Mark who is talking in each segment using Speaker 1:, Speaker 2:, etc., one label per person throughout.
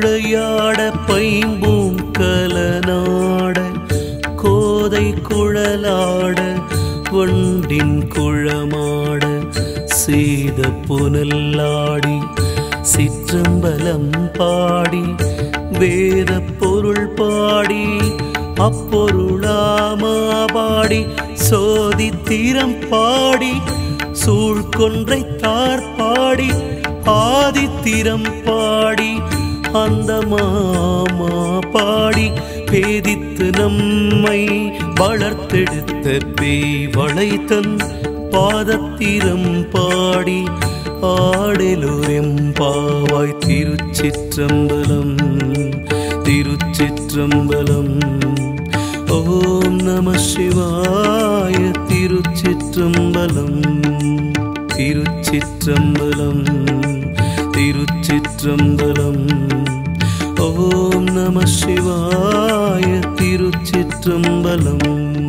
Speaker 1: குழையாட பைம்பூம் கலநாட கோதை குழலாட வண்டின் குழமாட சீத புனல்லாடி சிற்றம்பலம் பாடி வேத பொருள் பாடி அப்பொருளாமா பாடி சோதித்திரம் பாடி சூழ்கொன்றை தார் பாடி ஆதித்திரம் பாடி அந்த மாமா பாடி பேதித்து நம்மை வளர்த்தெடுத்த பேய் வளைத்தன் பாதத்திரம் பாடி ஆடலூரெம் பாவாய் திருச்சிற்றம்பலம் திருச்சிற்றம்பலம் ஓம் நம சிவாய திருச்சிற்றம்பலம் திருச்சிற்றம்பலம் திருச்சிற்றம்பலம் ஓம் நம சிவாய திருச்சிற்றம்பலம்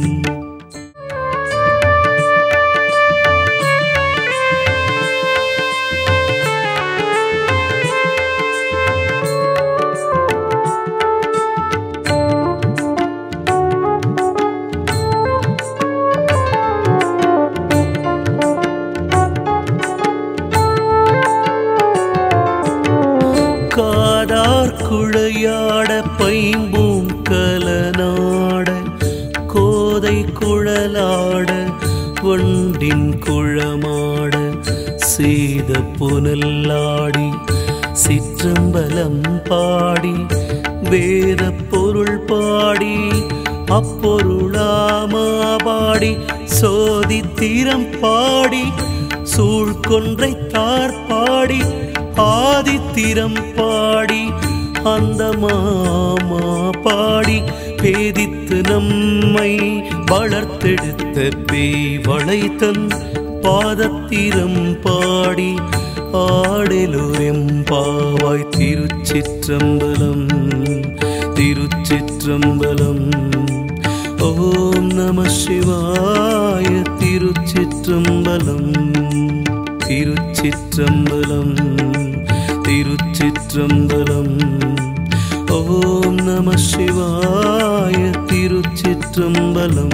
Speaker 1: காதார் குழையாட பைம்பூம் கலநாட கோதை குழலாட வண்டின் குழமாட சீத புனல்லாடி சிற்றம்பலம் பாடி வேத பொருள் பாடி அப்பொருளாமா பாடி சோதித்திரம் பாடி சூழ்கொன்றை தார் பாடி ஆதித்திரம் பாடி அந்த மாமா பாடி பேதித்து நம்மை வளர்த்தெடுத்த பேய் வளைத்தன் பாதத்திரம் பாடி ஆடலூரெம் பாவாய் திருச்சிற்றம்பலம் திருச்சிற்றம்பலம் ஓம் நம சிவாய திருச்சிற்றம்பலம் திருச்சிற்றம்பலம் திருச்சிற்றம்பலம் ஓம் நம சிவாய திருச்சிற்றம்பலம்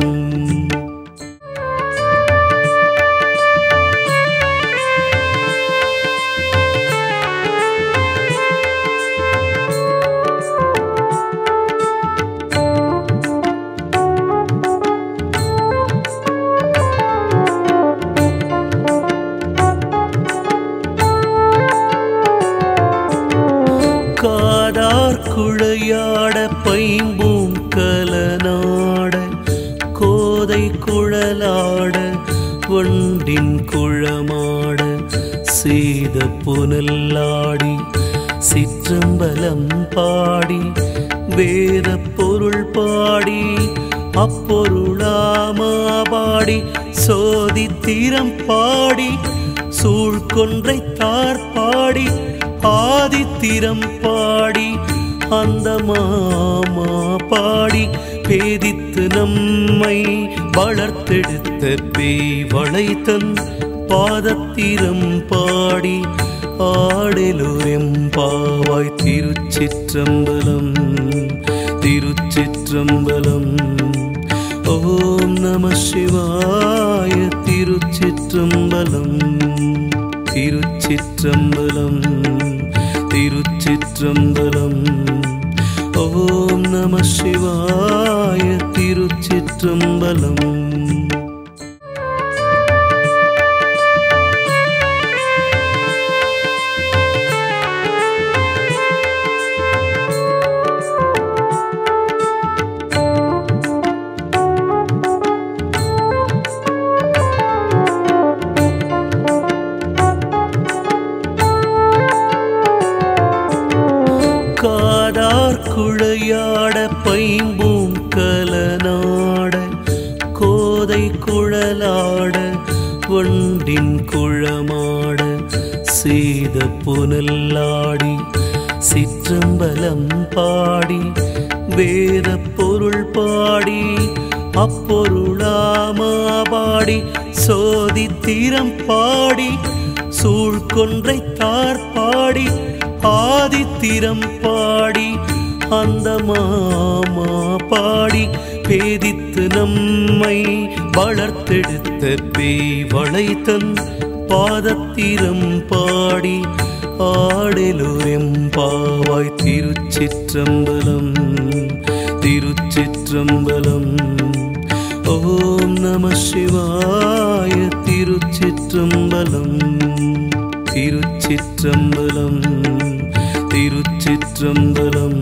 Speaker 1: காதார் குழையாட பைம்பூம் கலநாட கோதை குழலாட வண்டின் குழமாட சீத புனல்லாடி சிற்றம்பலம் பாடி வேத பொருள் பாடி அப்பொருளாமா பாடி சோதித்திரம் பாடி சூழ்கொன்றை தார் பாடி ஆதித்திரம் பாடி அந்த மாமா பாடி பேதித்து நம்மை வளர்த்தெடுத்த பேய் வளைத்தன் பாதத்திரம் பாடி ஆடலூரெம் பாவாய் திருச்சிற்றம்பலம் திருச்சிற்றம்பலம் ஓம் நம சிவாய திருச்சிற்றம்பலம் திருச்சிற்றம்பலம் திருச்சிற்றம்பலம் ஓம் நம சிவாய திருச்சிற்றம்பலம் காதார் குழையாட பைம்பூம் கலநாட கோதை குழலாட வண்டின் குழமாட சீத புனல்லாடி சிற்றம்பலம் பாடி வேத பொருள் பாடி அப்பொருளாமா பாடி சோதித்திரம் பாடி சூழ்கொன்றை தார் பாடி ஆதித்திரம் பாடி அந்த மாமா பாடி பேதித்து நம்மை வளர்த்தெடுத்த பேய் வளைத்தன் பாதத்திரம் பாடி ஆடலூரெம் பாவாய் திருச்சிற்றம்பலம் திருச்சிற்றம்பலம் ஓம் நம சிவாய திருச்சிற்றம்பலம் திருச்சிற்றம்பலம் திருச்சிற்றம்பலம்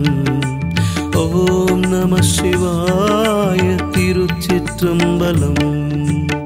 Speaker 1: ஓம் நம சிவாய திருச்சிற்றம்பலம்